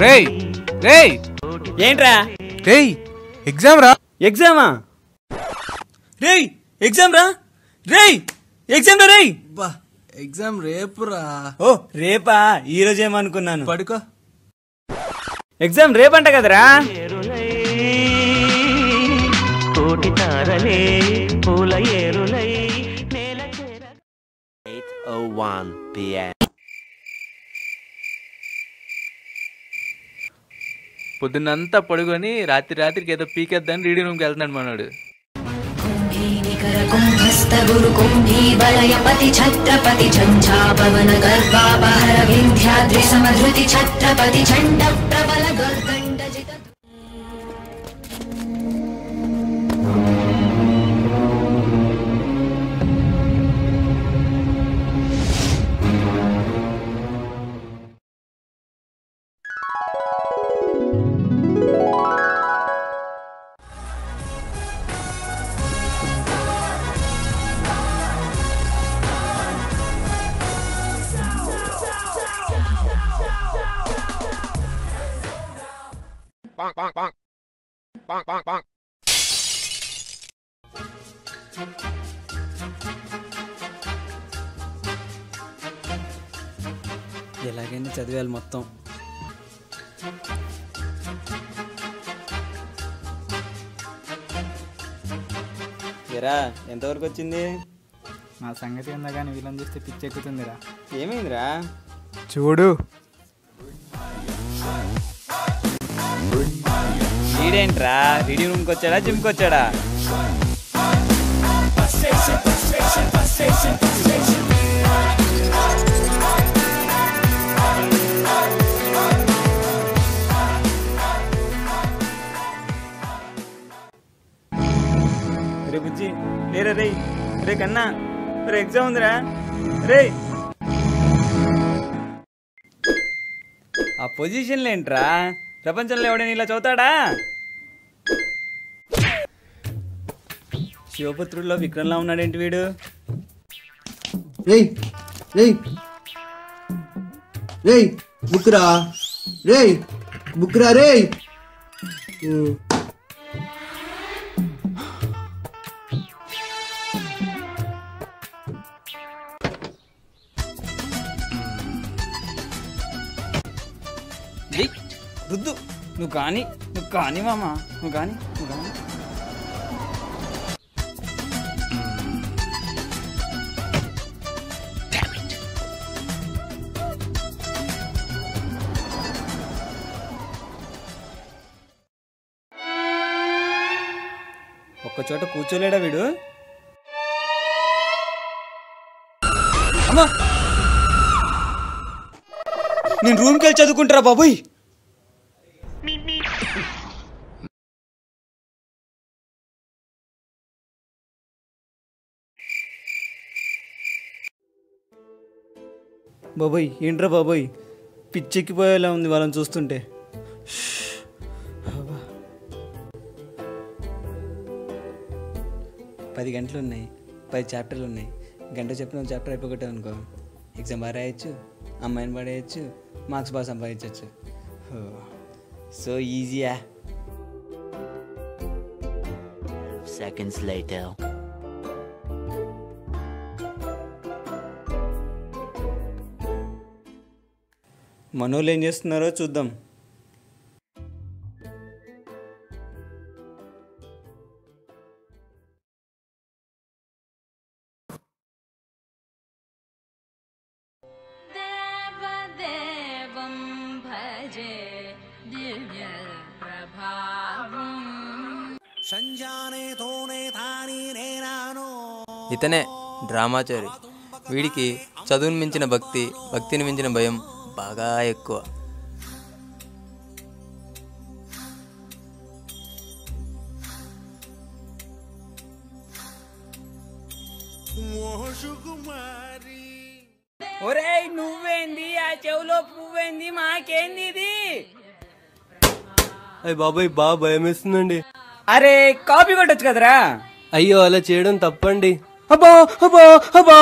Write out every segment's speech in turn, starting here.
రేయ్ రేయ్ ఏంట్రా రేయ్ ఎగ్జామ్ రా ఎగ్జామా రేయ్ ఎగ్జామ్ రా రేయ్ ఎగ్జామ్ రా రేయ్ బా ఎగ్జామ్ రేపురా ఓ రేపా ఈ రోజు ఏమనుకున్నాను పడుకో ఎగ్జామ్ రేపంట కదరా కోటి తారలే పూల ఏరులై నేల చేర 8:01 p.m. పొద్దున్నంతా పడుకొని రాత్రి రాత్రికి ఏదో పీకేద్దని రీడింగ్ రూమ్కి వెళ్తున్నాడు మనోడు कुम्भस्तगुरुकुम्भी वलयपति छत्रपति झञ्झापवन गर्वापहर विन्ध्याद्रि समधृति छत्रपति चण्ड प्रबल गर्दण्डजित ఎలాగైనా చదివాలి మొత్తం ఎరా ఎంతవరకు వచ్చింది నా సంగతి ఉందా కానీ వీళ్ళని చూస్తే పిచ్చెక్కుతుందిరా ఏమైందిరా చూడు వీడేంట్రా రీడింగ్ రూమ్కి వచ్చాడా జిమ్కి వచ్చాడా రే బుజ్జి లేరా రే రే కన్నా రే ఎగ్జామ్ ఉందిరా రే ఆ పొజిషన్లు ఏంట్రా ప్రపంచంలో ఎవడైనా ఇలా చదువుతాడా శివపుత్రుల్లో విక్రమ్లా ఉన్నాడేంటి వీడు రేయ్ రేయ్ రేయ్ బుక్రా రేయ్ బుక్రా రేయ్ ఉమ్. ఏయ్, రుద్దు నువ్వు కానీ నువ్వు కానీ మామ నువ్వు కానీ నువ్వు కానీ ఒక్క చోట కూర్చోలేడా వీడు అమ్మా నేను రూమ్కి వెళ్ళి చదువుకుంటారా బాబోయ్ బాబోయ్ ఏంట్రా బాబోయ్ పిచ్చెక్కిపోయేలా ఉంది వాళ్ళని చూస్తుంటే అబ్బా. పది గంటలు ఉన్నాయి పది చాప్టర్లు ఉన్నాయి గంట చెప్పిన చాప్టర్ అయిపోగొట్టావు అనుకో ఎగ్జామ్ బాగా రాయొచ్చు అమ్మాయిని పడేయచ్చు మార్క్స్ బాగా సంపాదించవచ్చు సో ఈజీయా Seconds later. మనోళ్ళు ఏం చేస్తున్నారో చూద్దాం देवदेवं भजे दिव्यप्रभावम् ఇతనే డ్రామాచారి వీడికి చదువుని మించిన భక్తి భక్తిని మించిన భయం బాగా ఎక్కువ ఒరేయ్ నువ్వేంది ఆ చెవులో పువ్వేంది మాకేంది ఇది అయ్యి బాబాయ్ బాగా భయం వేస్తుందండి అరే కాపీ కొట్టచ్చు కదరా అయ్యో అలా చేయడం తప్పండి అబ్బో అబ్బో అబ్బో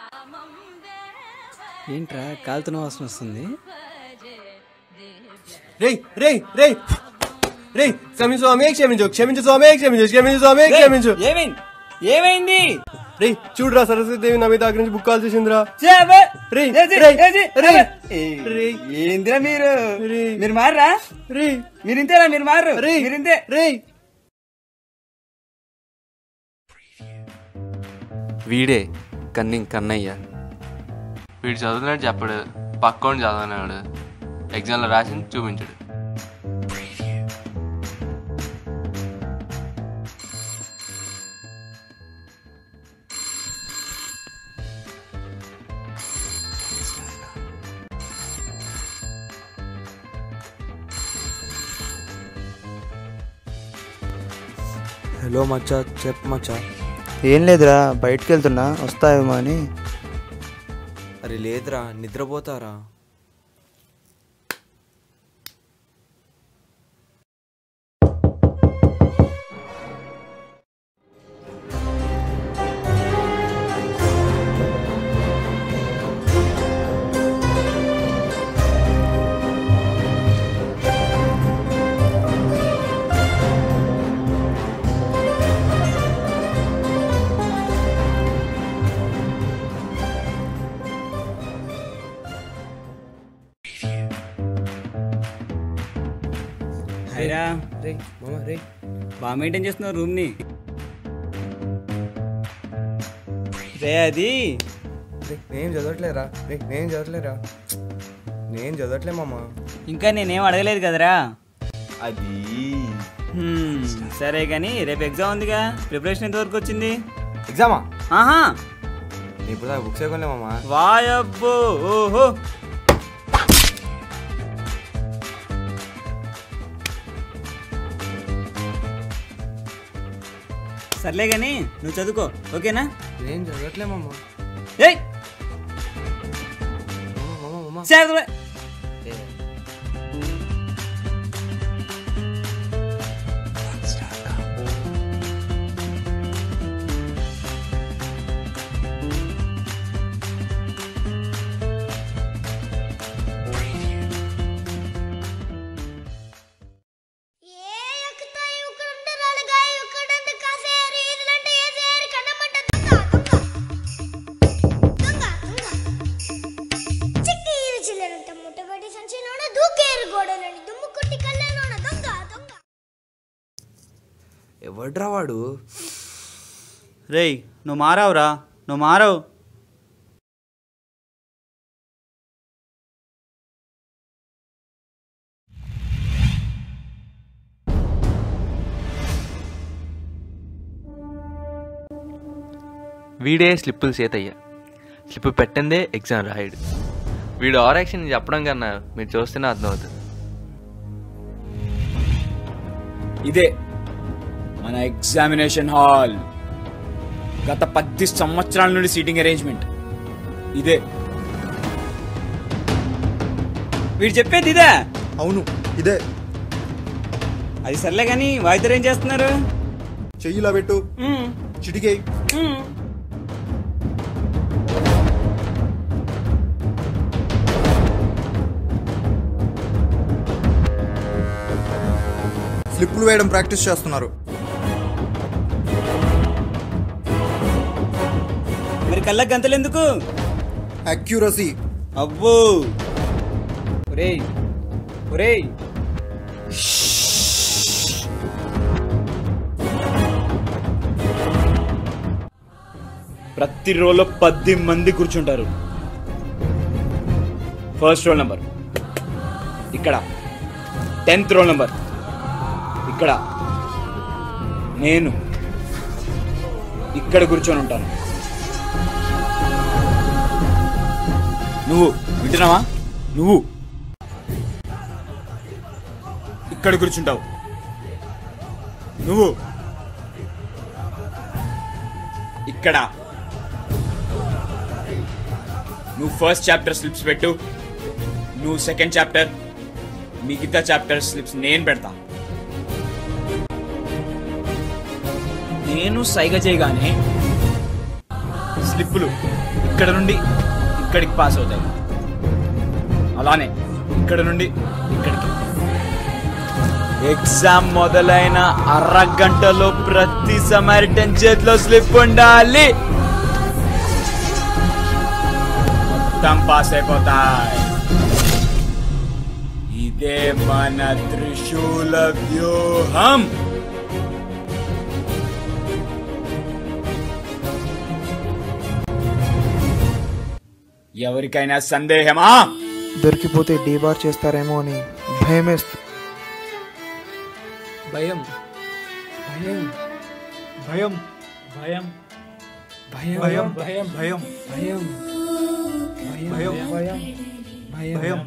ఏంట్రా కాలుతున్న వాసన వస్తుంది రేయ్ రేయ్ రేయ్ రేయ్ క్షమించు స్వామి క్షమించు క్షమించు స్వామి క్షమించు క్షమించు స్వామి క్షమించు ఏమైంది ఏమైంది రేయ్ చూడురా సరస్వతి దేవి నా మీద దగ్గర నుంచి బుక్ కాల్ చేసిందిరా చేబే. రేయ్ ఏది? రేయ్ ఏది? రేయ్ ఏయ్, రేయ్ ఏందిరా మీరు రేయ్. మీరు మారరా రేయ్ మీరు ఇంతేనా మీరు మారు రేయ్ మీరు ఇంతే రేయ్ వీడే కన్నింగ్ కన్నయ్య వీడు చదువుతున్నట్టు చెప్పడు పక్కోని చదవనాడు ఎగ్జామ్లో రాసి చూపించాడు హలో మచ్చా చెప్పు మచ్చా ఏం లేదురా బయటికి వెళ్తున్నా వస్తావేమో అని అరే లేదురా నిద్రపోతారా హైరా రే మామ రే బాగా మెయింటైన్ చేస్తున్నావు రూమ్ ని రే అది రే నేను చదవట్లేరా రే నేను చదవట్లేరా నేను చదవట్లే మామ ఇంకా నేనేం అడగలేదు కదరా అది హ్మ్, సరే కానీ రేపు ఎగ్జామ్ ఉందిగా ప్రిపరేషన్ ఎంతవరకు వచ్చింది ఎగ్జామా ఆహా నేను ఇప్పుడు దాకా బుక్స్ వేయకోలే మామ వాయబ్బో ఓహో సర్లే కానీ నువ్వు చదువుకో ఓకేనా నేను చదవట్లే మామ ఏయ్ మామ మామ చదువు ఎవడ్రా వాడు రేయ్ నువ్వు మారావురా నువ్వు మారావు వీడే స్లిప్పులు చేతయ్య స్లిప్ పెట్టిందే ఎగ్జామ్ రాయడు వీడు ఆర్ యాక్షన్ చెప్పడం కన్నా మీరు చూస్తేనే అర్థమవుతుంది ఇదే మన ఎగ్జామినేషన్ హాల్ గత పది సంవత్సరాల నుండి సీటింగ్ అరేంజ్మెంట్ ఇదే వీడు చెప్పేది ఇదే అవును ఇదే అది సర్లే కానీ వాయిద్దరు ఏం చేస్తున్నారు చెయ్యిలా పెట్టు చిటికే స్లిప్పులు వేయడం ప్రాక్టీస్ చేస్తున్నారు మరి కళ్ళకి గంతలు ఎందుకు అక్యూరసీ అవ్వో ఒరేయ్ ఒరేయ్ ప్రతి రోలో పది మంది కూర్చుంటారు ఫస్ట్ రోల్ నెంబర్ ఇక్కడ టెన్త్ రోల్ నెంబర్ ఇక్కడ నేను ఇక్కడ కూర్చొని ఉంటాను నువ్వు వింటున్నావా నువ్వు ఇక్కడ కూర్చుంటావు నువ్వు ఇక్కడ నువ్వు ఫస్ట్ చాప్టర్ స్లిప్స్ పెట్టు నువ్వు సెకండ్ చాప్టర్ మిగతా చాప్టర్ స్లిప్స్ నేను పెడతా నేను సైగ చేయగానే స్లిప్పులు ఇక్కడ నుండి ఇక్కడికి పాస్ అవుతాయి అలానే ఇక్కడ నుండి ఇక్కడికి ఎగ్జామ్ మొదలైన అరగంటలో ప్రతి సమరిటన్ చేతిలో స్లిప్ ఉండాలి మొత్తం పాస్ అయిపోతాయి ఇదే మన త్రిశూల వ్యూహం ఎవరికైనా సందేహమా దొరికిపోతే డీబార్ చేస్తారేమో అని భయమేస్తుంది భయం భయం భయం భయం భయం భయం భయం భయం భయం భయం భయం భయం భయం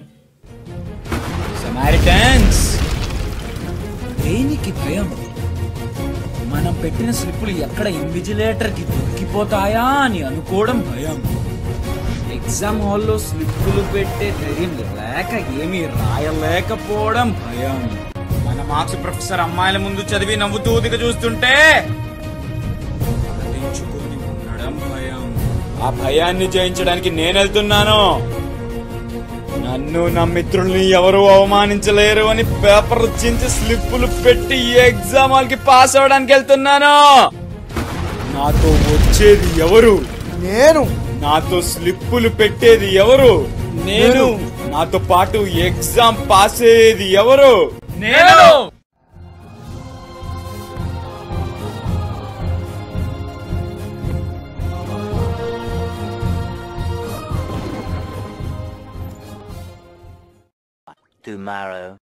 సమారిటన్స్ దేనికి భయం మనం పెట్టిన స్లిప్పులు ఎక్కడ ఇన్విజిలేటర్కి దొరికిపోతాయా అని అనుకోవడం భయం ఎగ్జామ్ హాల్లో స్లిప్పులు పెట్టే ధైర్యం లేక ఏమీ రాయలేకపోవడం భయం మన మార్క్స్ ప్రొఫెసర్ అమ్మాయిల ముందు చదివి నవ్వుతూ దిగ చూస్తుంటే తలదించుకొని ఉండడం భయం ఆ భయాన్ని జయించడానికి నేను వెళ్తున్నాను నన్ను నా మిత్రుల్ని ఎవరు అవమానించలేరు అని పేపర్ చించి స్లిప్పులు పెట్టి ఈ ఎగ్జామ్ హాల్కి పాస్ అవడానికి వెళ్తున్నాను నాతో వచ్చేది ఎవరు నేను నాతో స్లిప్పులు పెట్టేది ఎవరు నేను నాతో పాటు ఎగ్జామ్ పాస్ అయ్యేది ఎవరు నేను Tomorrow.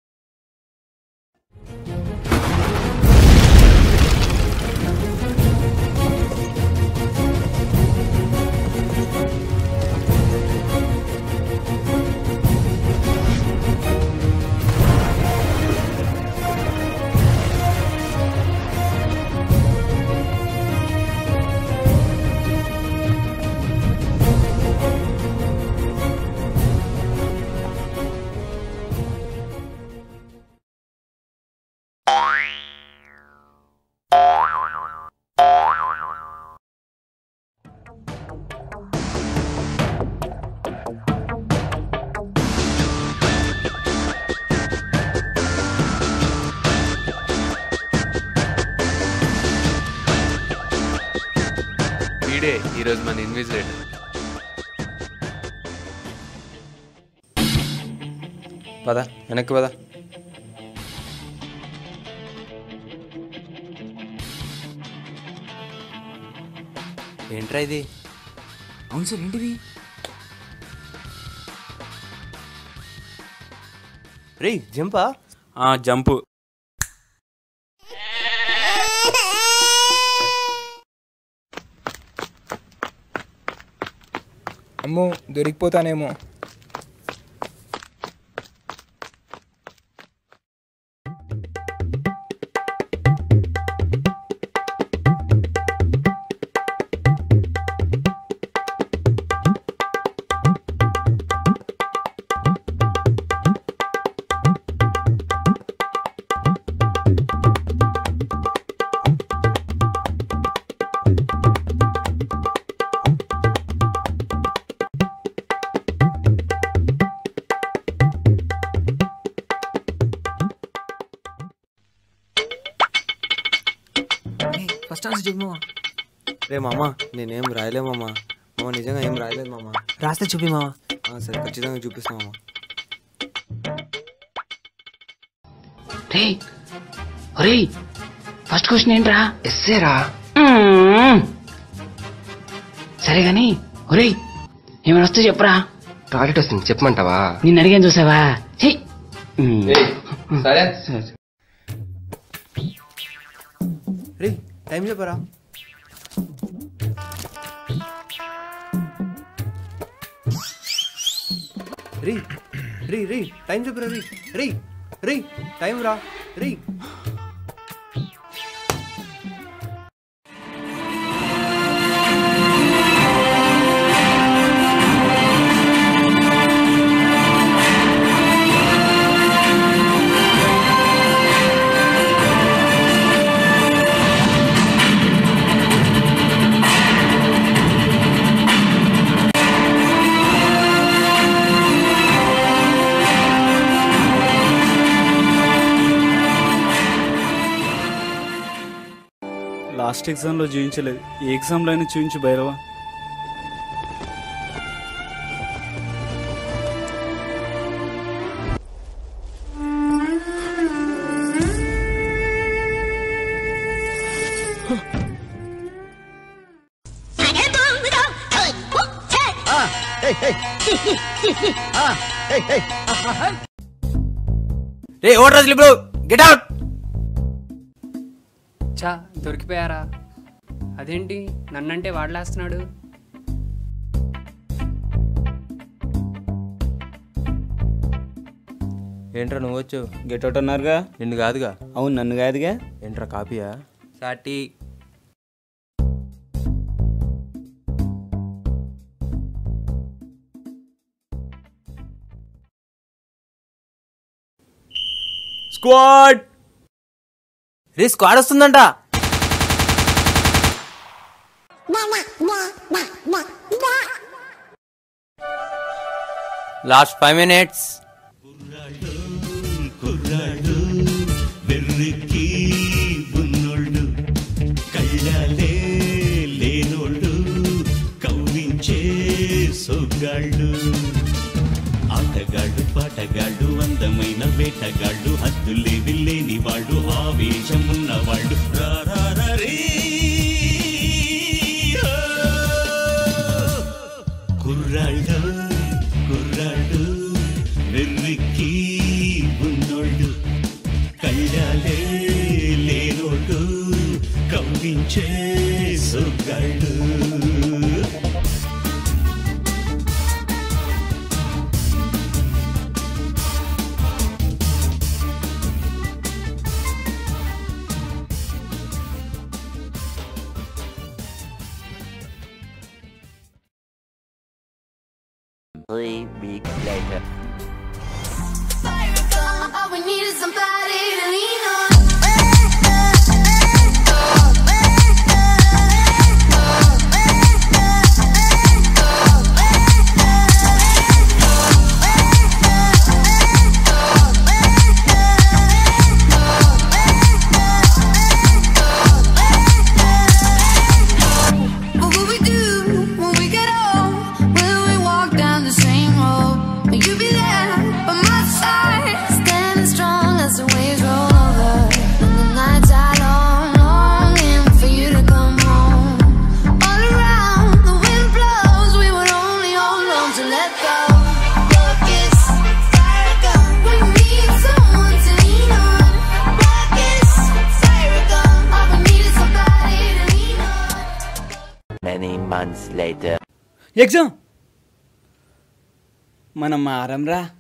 వీడే ఈరోజు మన ఇన్విజిలేటర్ పద వెనక్కి పద ఏంట్రా ఇది అవును సార్ ఏంటిది రే జంపా జంపు అమ్మో దొరికిపోతానేమో ఫస్ట్ ఆన్సర్ చెప్పు మామ రే మామ నేనేం రాయలే మామ మామ నిజంగా ఏం రాయలేదు మామ రాస్తే చూపి మామ ఆ, సరే ఖచ్చితంగా చూపిస్తా మామ రే ఒరే ఫస్ట్ క్వశ్చన్ ఏంట్రా ఎస్సేరా సరే గాని ఒరే ఏమైనా వస్తే చెప్పరా టాయిలెట్ వస్తుంది చెప్పమంటావా నిన్ను అడిగాను చూసావా ఛీ! సరే రే టైం చెప్పరా రీ రీ రీ టైం చెప్పరా రీ రీ రీ టైం రా రీ లాస్ట్ ఎగ్జామ్లో చూపించలేదు ఈ ఎగ్జామ్లో అయినా చూపించు భైరవా రే ఓటర్ స్లిప్ గెట్ అవుట్ చా దొరికిపోయారా అదేంటి నన్నంటే వాడలేస్తున్నాడు ఏంట్రా నువ్వు వచ్చు గెట్ అవుట్ అన్నారుగా నిన్ను కాదుగా అవును నన్ను కాదుగా ఏంట్రా కాపీయా సాటి స్క్వాడ్ రే స్క్వాడ్ వస్తుందంట లాస్ట్ ఫైవ్ మినిట్స్ కుర్రాడు వెర్రికి ఉన్నోళ్ళు కళ్ళలే లేనోళ్ళు కవ్వించే సొగ్గాళ్ళు ఆటగాళ్ళు పాటగాళ్ళు అందమైన వేటగాళ్ళు హద్దులేవి లేని వాళ్ళు ఆవేశం ఉన్నవాళ్ళు రారారీ కుర్రాళ్ళు కుర్రాళ్ళు వెర్రికి ఉన్నోళ్ళు కళ్ళాలే లేనోళ్ళు కవ్వించే సొగ్గాళ్ళు Three weeks later. All we need is somebody to lean on. What will we do when we get old? Will we walk down the same road? Will you be there by my side, standing strong as the waves roll over? And the nights are long, longing for you to come home. All around, the wind blows. We would only hold on to let go. Your kiss, fire gun. We need someone to lean on. Your kiss, fire gun. All we need is somebody to lean on. Many months later. Exam మనం మారంరా